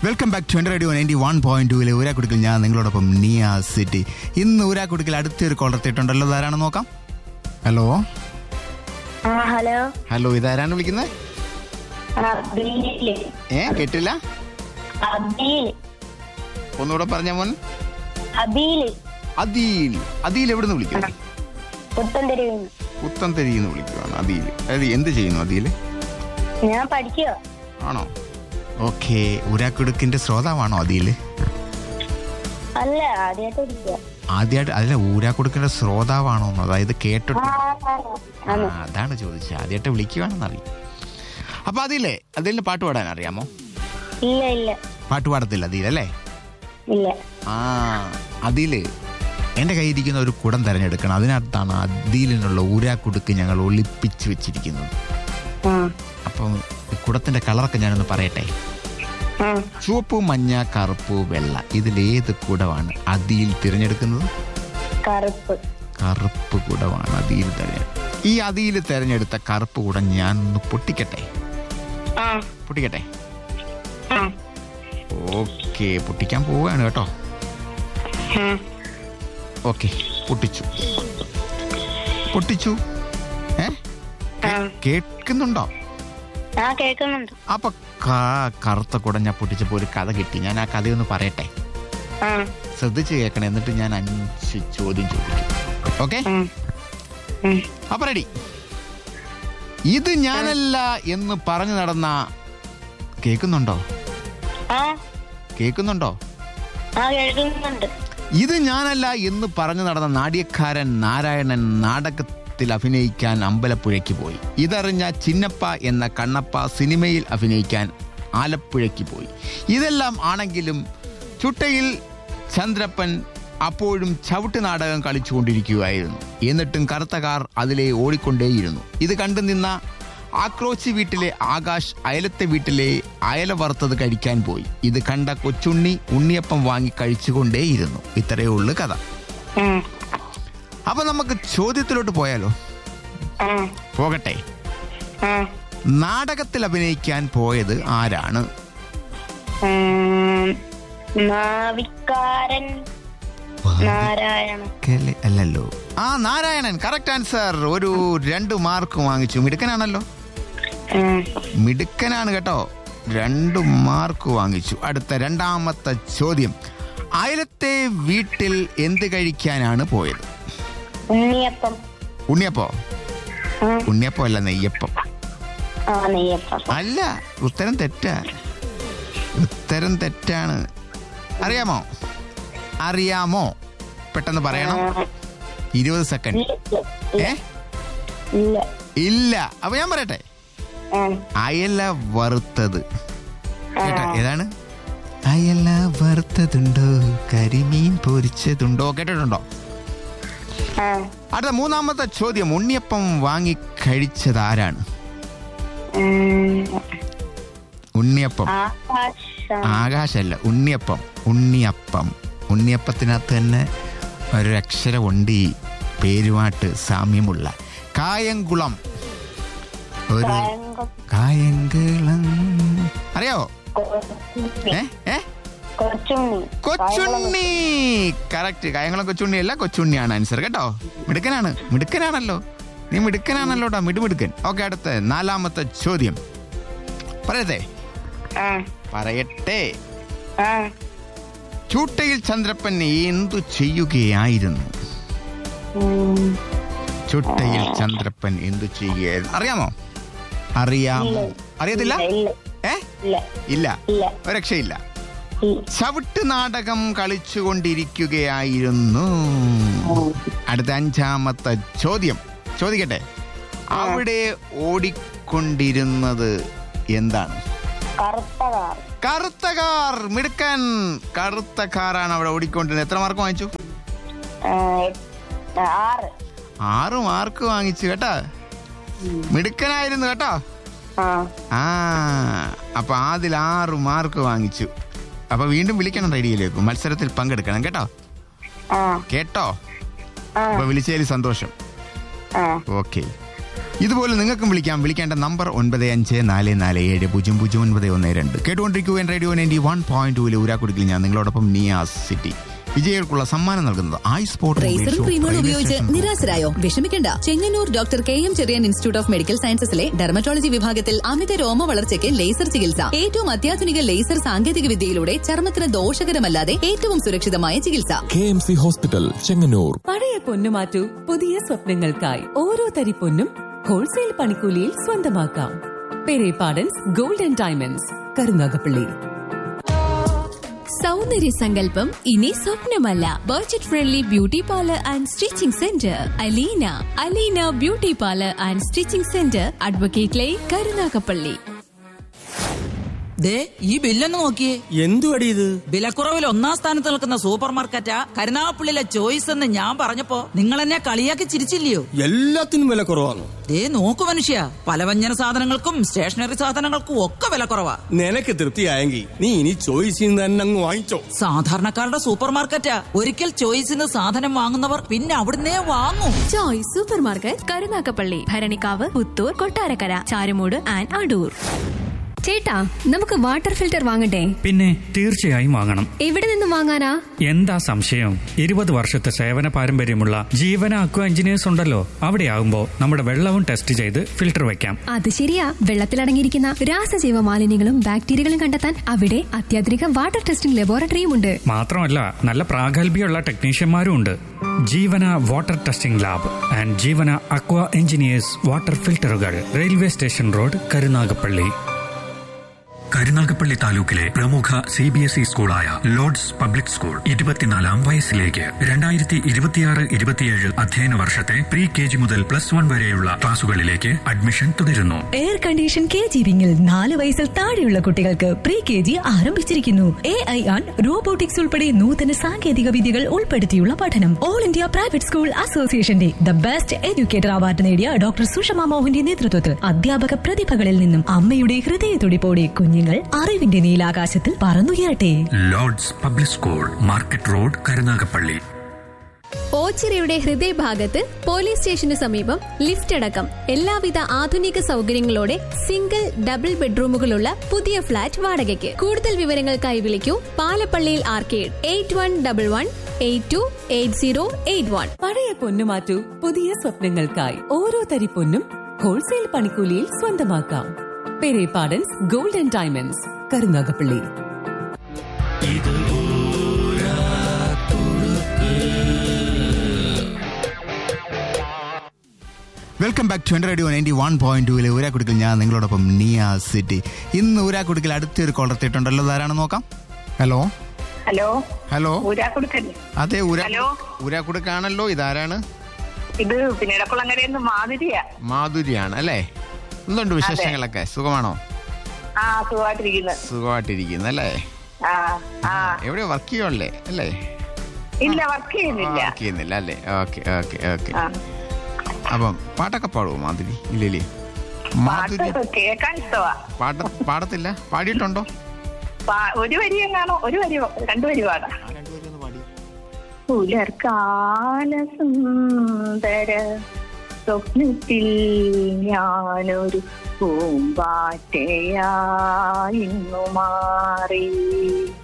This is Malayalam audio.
Welcome back to radio ninety one point ടൂവിലെ ഊരാക്കുടുക്കിൽ ഞാൻ നിങ്ങളോടൊപ്പം നിയ സിറ്റി ഇന്ന് ഊരാക്കുടുക്കിൽ അടുത്തൊരു കോൾ എത്തിയിട്ടുണ്ടല്ലോ ഇതാരാണെന്ന് നോക്കാം ഹലോ ആ ഹലോ ഹലോ ഇതാരാണ് വിളിക്കുന്നത് അബീല് ഏ കേട്ടില്ല അബീല് ഒന്നുകൂടെ പറഞ്ഞ മോൻ അബീല് അദീൽ അദീൽ എവിടെ നിന്ന് വിളിക്കുന്നു പുത്തൻതെരുവിന്ന് പുത്തൻതെരിന്ന് വിളിക്കുവാണ് അദീൽ അതായത് എന്ത് ചെയ്യുന്നു അദീൽ ഞാൻ പഠിക്കുക ആണോ ഓക്കെ ഊരാക്കുടുക്കിന്റെ ശ്രോതാവാണോ അദീൽ അല്ല ആദ്യമായിട്ട് പഠിക്കുക ആദ്യമായിട്ട് അല്ല ഊരാക്കുടുക്കിന്റെ ശ്രോതാവാണോ എന്ന് അതായത് കേട്ടിട്ട് ആ, ആ, അതാണ് ചോദിച്ചത് ആദ്യമായിട്ട് വിളിക്കുവാണെന്ന് അറിയാം അപ്പൊ അതില്ലേ അതിന് പാട്ട് പാടാൻ അറിയാമോ ഇല്ല ഇല്ല പാട്ട് പാടത്തില്ല അതിലല്ലേ ഇല്ല ആ അതില് എന്റെ കയ്യിരിക്കുന്ന ഒരു കുടം തിരഞ്ഞെടുക്കണം അതിനകത്താണ് അതിലിനുള്ള ഊരാക്കുടുക്ക് ഞങ്ങൾ ഒളിപ്പിച്ച് വെച്ചിരിക്കുന്നത് ആ, അപ്പം ഈ കുടത്തിന്റെ കളറൊക്കെ ഞാനൊന്ന് പറയട്ടെ ആ. ചുവപ്പ് മഞ്ഞ കറുപ്പ് വെള്ള ഇതിലേത് കുടമാണ് അതിയിൽ തിരഞ്ഞെടുക്കുന്നത് കറുപ്പ് കറുപ്പ് കുടമാണ് അതിയിൽ തിരഞ്ഞെടുത്തത് ഈ അതിയിൽ തിരഞ്ഞെടുത്ത കറുപ്പ് കുടം ഞാൻ ഒന്ന് പൊട്ടിക്കട്ടെ ആ പൊട്ടിക്കട്ടെ ആ ഓക്കെ പൊട്ടിക്കാൻ പോവുകയാണ് കേട്ടോ ആ. ഓക്കെ പൊട്ടിച്ചു പൊട്ടിച്ചു ഏ ആ. കേൾക്കുന്നുണ്ടോ ആ കേൾക്കുന്നുണ്ട് അപ്പൊ ക- കറുത്ത കുടം ഞാൻ പൊട്ടിച്ചപ്പോ ഒരു കഥ കിട്ടി ഞാൻ ആ കഥയൊന്ന് പറയട്ടെ ആ ശ്രദ്ധിച്ച് കേൾക്കണം എന്നിട്ട് ഞാൻ അഞ്ച് ചോദ്യം ചോദിക്കും ഓക്കെ ആ. ഉം. അപ്പൊ റെഡി ഇത് ഞാനല്ല എന്ന് പറഞ്ഞു നടന്ന കേൾക്കുന്നുണ്ടോ ആ കേൾക്കുന്നുണ്ടോ ആ കേൾക്കുന്നുണ്ട് ഇത് ഞാനല്ല എന്ന് പറഞ്ഞു നടന്ന നാട്യക്കാരൻ നാരായണൻ നാടകത്തിൽ അഭിനയിക്കാൻ അമ്പലപ്പുഴയ്ക്ക് പോയി ഇതറിഞ്ഞ ചിന്നപ്പ എന്ന കണ്ണപ്പ സിനിമയിൽ അഭിനയിക്കാൻ ആലപ്പുഴയ്ക്ക് പോയി ഇതെല്ലാം ആണെങ്കിലും ചുട്ടയിൽ ചന്ദ്രപ്പൻ അപ്പോഴും ചവിട്ട് നാടകം കളിച്ചുകൊണ്ടിരിക്കുകയായിരുന്നു എന്നിട്ടും കറുത്ത കാർ അതിലെ ഓടിക്കൊണ്ടേയിരുന്നു ഇത് കണ്ടു നിന്ന ആക്രോശി വീട്ടിലെ ആകാശ് അയലത്തെ വീട്ടിലെ അയല വറുത്തത് കഴിക്കാൻ പോയി ഇത് കണ്ട കൊച്ചുണ്ണി ഉണ്ണിയപ്പം വാങ്ങി കഴിച്ചുകൊണ്ടേയിരുന്നു ഇത്രയേ ഉള്ളു കഥ ഉം. അപ്പൊ നമുക്ക് ചോദ്യത്തിലോട്ട് പോയാലോ ആ പോകട്ടെ ആ നാടകത്തിൽ അഭിനയിക്കാൻ പോയത് ആരാണ് ഉം. നാവിക്കാരൻ നാരായണ കലെ- അല്ലല്ലോ ആ നാരായണൻ കറക്റ്റ് ആൻസർ ഒരു രണ്ട് മാർക്ക് വാങ്ങിച്ചു മിടുക്കനാണല്ലോ ഉം. മിടുക്കനാണ് കേട്ടോ രണ്ട് മാർക്ക് വാങ്ങിച്ചു അടുത്ത രണ്ടാമത്തെ ചോദ്യം അയലത്തെ വീട്ടിൽ എന്ത് കഴിക്കാനാണ് പോയത് ഉണ്ണിയപ്പം ഉണ്ണിയപ്പോ ഉം. ഉണ്ണിയപ്പം അല്ല നെയ്യപ്പം ആ നെയ്യപ്പം അല്ല ഉത്തരം തെറ്റാ ഉത്തരം തെറ്റാണ് അറിയാമോ അറിയാമോ പെട്ടെന്ന് പറയണം ആ, ഇരുപത് സെക്കൻഡ് ഇല്ല ഏ ഇല്ല ഇല്ല അപ്പൊ ഞാൻ പറയട്ടെ ആ, അയല വറുത്തത് കേട്ടോ ഏതാണ് അയല വറുത്തതുണ്ടോ കരിമീൻ പൊരിച്ചതുണ്ടോ കേട്ടിട്ടുണ്ടോ ആ. അടുത്ത മൂന്നാമത്തെ ചോദ്യം ഉണ്ണിയപ്പം വാങ്ങി കഴിച്ചത് ആരാണ് ഉം. ഉണ്ണിയപ്പം ആകാശം ആകാശല്ല ഉണ്ണിയപ്പം ഉണ്ണിയപ്പം ഉണ്ണിയപ്പത്തിനകത്ത് തന്നെ ഒരു അക്ഷരമുണ്ട് ഈ പേരുമായിട്ട് സാമ്യമുള്ള കായംകുളം ഒരു കായംകുളം കായംകുളം അറിയാവോ ഏ ഏ കൊച്ചുണ്ണി കൊച്ചുണ്ണി കറക്റ്റ് കായംകുളം കൊച്ചുണ്ണി അല്ല കൊച്ചുണ്ണിയാണ് ആൻസർ കേട്ടോ മിടുക്കനാണ് മിടുക്കനാണല്ലോ നീ മിടുക്കനാണല്ലോടാ മിടുമിടുക്കൻ ഓക്കെ അടുത്ത നാലാമത്തെ ചോദ്യം പറയട്ടെ ആ പറയട്ടെ ആ ചൂട്ടയിൽ ചന്ദ്രപ്പൻ എന്തു ചെയ്യുകയായിരുന്നു ഉം. ചുട്ടയിൽ ചന്ദ്രപ്പൻ എന്തു ചെയ്യുകയായിരുന്നു അറിയാമോ അറിയാമോ അറിയത്തില്ല ഇല്ല ഏ ഇല്ല ഇല്ല ഇല്ല ഒരു രക്ഷയില്ല ഇല്ല ചവിട്ട് നാടകം കളിച്ചുകൊണ്ടിരിക്കുകയായിരുന്നു അടുത്ത അഞ്ചാമത്തെ ചോദ്യം ചോദിക്കട്ടെ അവിടെ ഓടിക്കൊണ്ടിരുന്നത് എന്താണ് കറുത്ത കാർ കറുത്ത കാർ മിടുക്കൻ കറുത്ത കാറാണ് അവിടെ ഓടിക്കൊണ്ടിരുന്നത് എത്ര മാർക്ക് വാങ്ങിച്ചു ആ, എട്ട്- ആറ് ആറ് മാർക്ക് വാങ്ങിച്ചു കേട്ടോ മിടുക്കനായിരുന്നു കേട്ടോ ആ ആ അപ്പൊ അതിൽ ആറ് മാർക്ക് വാങ്ങിച്ചു അപ്പൊ വീണ്ടും വിളിക്കണം റേഡിയോയിലേക്ക് മത്സരത്തിൽ പങ്കെടുക്കണം കേട്ടോ ആ കേട്ടോ ആ അപ്പൊ വിളിച്ചതിൽ സന്തോഷം ആ ഓക്കെ ഇതുപോലെ നിങ്ങൾക്കും വിളിക്കാം വിളിക്കേണ്ട നമ്പർ ഒൻപത് അഞ്ച് നാല് നാല് ഏഴ് പൂജ്യം പൂജ്യം ഒൻപത് ഒന്ന് രണ്ട് കേട്ടുകൊണ്ടിരിക്കൂ എൻ റേഡിയോ നയൻറ്റി വൺ പോയിന്റ് ടൂവിൽ ഊരാക്കുടുക്കിൽ ഞാൻ നിങ്ങളോടൊപ്പം നിയാസ് സിറ്റി വിജയികൾക്കുള്ള സമ്മാനം നൽകുന്നത് ഐ സ്പോർട്ട് റേസറും ക്രീമുകളും ഉപയോഗിച്ച് നിരാശരായോ വിഷമിക്കണ്ട Chengannur doctor K M Cherian institute of medical സയൻസസിലെ ഡെർമറ്റോളജി വിഭാഗത്തിൽ അമിത രോമ വളർച്ചയ്ക്ക് ലേസർ ചികിത്സ ഏറ്റവും അത്യാധുനിക ലേസർ സാങ്കേതിക വിദ്യയിലൂടെ ചർമ്മത്തിന് ദോഷകരമല്ലാതെ ഏറ്റവും സുരക്ഷിതമായ ചികിത്സ K M C hospital Chengannur പഴയ പൊന്നു മാറ്റൂ പുതിയ സ്വപ്നങ്ങൾക്കായി ഓരോ തരി പൊന്നും ഹോൾസെയിൽ പണിക്കൂലിയിൽ സ്വന്തമാക്കാം Perepadans gold and diamonds Karunagappally സൗന്ദര്യ സങ്കല്പം ഇനി സ്വപ്നമല്ല budget friendly beauty parlour and stitching centre Aleena Aleena beauty parlour and stitching centre advocate lane Karunagappally ദേ ഈ ബില്ലൊന്ന് നോക്കിയേ എന്തുവടി ഇത് വിലക്കുറവിൽ ഒന്നാം സ്ഥാനത്ത് നിൽക്കുന്ന സൂപ്പർ മാർക്കറ്റാ കരുനാഗപ്പള്ളിയിലെ ചോയ്സ് എന്ന് ഞാൻ പറഞ്ഞപ്പോ നിങ്ങൾ എന്നെ കളിയാക്കി ചിരിച്ചില്ലയോ എല്ലാത്തിനും വില കുറവാണ് ദേ നോക്കു മനുഷ്യ പലവ്യഞ്ജന സാധനങ്ങൾക്കും സ്റ്റേഷനറി സാധനങ്ങൾക്കും ഒക്കെ വിലക്കുറവാ നിനക്ക് തൃപ്തിയായെങ്കിൽ നീ ഇനി ചോയ്സിൽ തന്നെ അങ്ങ് വാങ്ങിച്ചോ സാധാരണക്കാരുടെ സൂപ്പർ മാർക്കറ്റാ ഒരിക്കൽ ചോയ്സിന്ന് സാധനം വാങ്ങുന്നവർ പിന്നെ അവിടുന്നേ വാങ്ങും choice supermarket Karunagappally Bharanikkavu Puthur Kottarakkara Charummoodu and Adoor ചേട്ടാ നമുക്ക് വാട്ടർ ഫിൽറ്റർ വാങ്ങണ്ടേ പിന്നെ തീർച്ചയായും വാങ്ങണം എവിടെ നിന്ന് വാങ്ങാനാ എന്താ സംശയം ഇരുപത് വർഷത്തെ സേവന പാരമ്പര്യമുള്ള ജീവന അക്വ എഞ്ചിനീയേഴ്സ് ഉണ്ടല്ലോ അവിടെ ആകുമ്പോ നമ്മുടെ വെള്ളവും ടെസ്റ്റ് ചെയ്ത് ഫിൽട്ടർ വെക്കാം അത് ശരിയാ വെള്ളത്തിലടങ്ങിയിരിക്കുന്ന രാസജീവ മാലിന്യങ്ങളും ബാക്ടീരിയകളും കണ്ടെത്താൻ അവിടെ അത്യാധുനിക വാട്ടർ ടെസ്റ്റിംഗ് ലബോറട്ടറിയും ഉണ്ട് മാത്രമല്ല നല്ല പ്രാഗൽഭ്യമുള്ള ടെക്നീഷ്യന്മാരും ഉണ്ട് Jeevana water testing lab and Jeevana aqua engineers water ഫിൽട്ടറുകൾ railway station road Karunagappally Karunagappally താലൂക്കിലെ പ്രമുഖ സി ബി എസ് ഇ സ്കൂളായ ലോർഡ്സ് പബ്ലിക് സ്കൂൾ ഇരുപത്തിനാലാം വയസ്സിലേക്ക് രണ്ടായിരത്തി ഇരുപത്തിയാറ് ഇരുപത്തിയേഴ് അധ്യയന വർഷത്തെ പ്രീ കെ ജി മുതൽ പ്ലസ് വൺ വരെയുള്ള ക്ലാസുകളിലേക്ക് അഡ്മിഷൻ തുടരുന്നു എയർ കണ്ടീഷൻ കെ ജി വിങ്ങിൽ നാല് വയസ്സിൽ താഴെയുള്ള കുട്ടികൾക്ക് പ്രീ കെ ജി ആരംഭിച്ചിരിക്കുന്നു എ ഐ ആൺ റോബോട്ടിക്സ് ഉൾപ്പെടെ നൂതന സാങ്കേതിക വിദ്യകൾ ഉൾപ്പെടുത്തിയുള്ള പഠനം ഓൾ ഇന്ത്യ പ്രൈവറ്റ് സ്കൂൾ അസോസിയേഷന്റെ ദ ബെസ്റ്റ് എഡ്യൂക്കേറ്റർ അവാർഡ് നേടിയ ഡോക്ടർ സുഷമ മോഹന്റെ നേതൃത്വത്തിൽ അധ്യാപക പ്രതിഭകളിൽ നിന്നും അമ്മയുടെ ഹൃദയത്തുടിപ്പോടെ കുഞ്ഞുങ്ങൾ അറിവിന്റെ നീലാകാശത്തിൽ പറന്നുയരട്ടെ Lourdes public school market road Karunagappally ഓച്ചിറയുടെ ഹൃദയഭാഗത്ത് പോലീസ് സ്റ്റേഷന് സമീപം ലിഫ്റ്റ് അടക്കം എല്ലാവിധ ആധുനിക സൗകര്യങ്ങളോടെ സിംഗിൾ ഡബിൾ ബെഡ്റൂമുകളുള്ള പുതിയ ഫ്ളാറ്റ് വാടകയ്ക്ക് കൂടുതൽ വിവരങ്ങൾക്കായി വിളിക്കൂ പാലപ്പള്ളിയിൽ arcade eight one double one eight two eight zero eight one പഴയ പൊന്നു മാറ്റൂ പുതിയ സ്വപ്നങ്ങൾക്കായി ഓരോ തരി പൊന്നും ഹോൾസെയിൽ പണിക്കൂലിയിൽ സ്വന്തമാക്കാം Perepadans gold and diamonds Karunagappally welcome back to radio ninety one point ടൂവിലെ ഊരാക്കുടുക്കിൽ ഞാൻ നിങ്ങളോടൊപ്പം നിയ സിറ്റി ഇന്ന് ഊരാക്കുടുക്കിൽ അടുത്തൊരു കോൾ എത്തിയിട്ടുണ്ടല്ലോ ആരാണെന്ന് നോക്കാം ഹലോ ഹലോ ഹലോ ഊരാക്കുടുക്കല്ലേ അതെ ഊരാ ഹലോ. ഊരാക്കുടുക്കാണല്ലോ ഇതാരാണ് ഇത് പിന്നീടക്കുളങ്ങരയെന്ന് മാതിരിയാ മാധുരിയാണ് അല്ലേ എന്തുണ്ട് വിശേഷങ്ങളൊക്കെ സുഖമാണോ ആ സുഖമായിട്ടിരിക്കുന്നു സുഖമായിട്ടിരിക്കുന്നു അല്ലേ ആ ആ എവിടെ വർക്ക് ചെയ്യുമല്ലേ അല്ലേ ഇല്ല വർക്ക് ചെയ്യുന്നില്ല വർക്ക് ചെയ്യുന്നില്ല അല്ലേ ഓക്കെ ഓക്കെ ഓക്കെ ആ അപ്പം പാട്ടൊക്കെ പാടുവോ മാധുരി ഇല്ലല്ലേ മാധുരി പാട്ട് കേക്കാൻ ഇഷ്ടമാ പാട്ട പാടത്തില്ല പാടിയിട്ടുണ്ടോ പാ- ഒരു വരി എങ്ങാണോ ഒരു വരി രണ്ടു വരി പാടാം പുലർക്കാല സുന്ദര സ്വപ്നത്തിൽ ഞാനൊരു പൂമ്പാറ്റയായിന്നു മാറി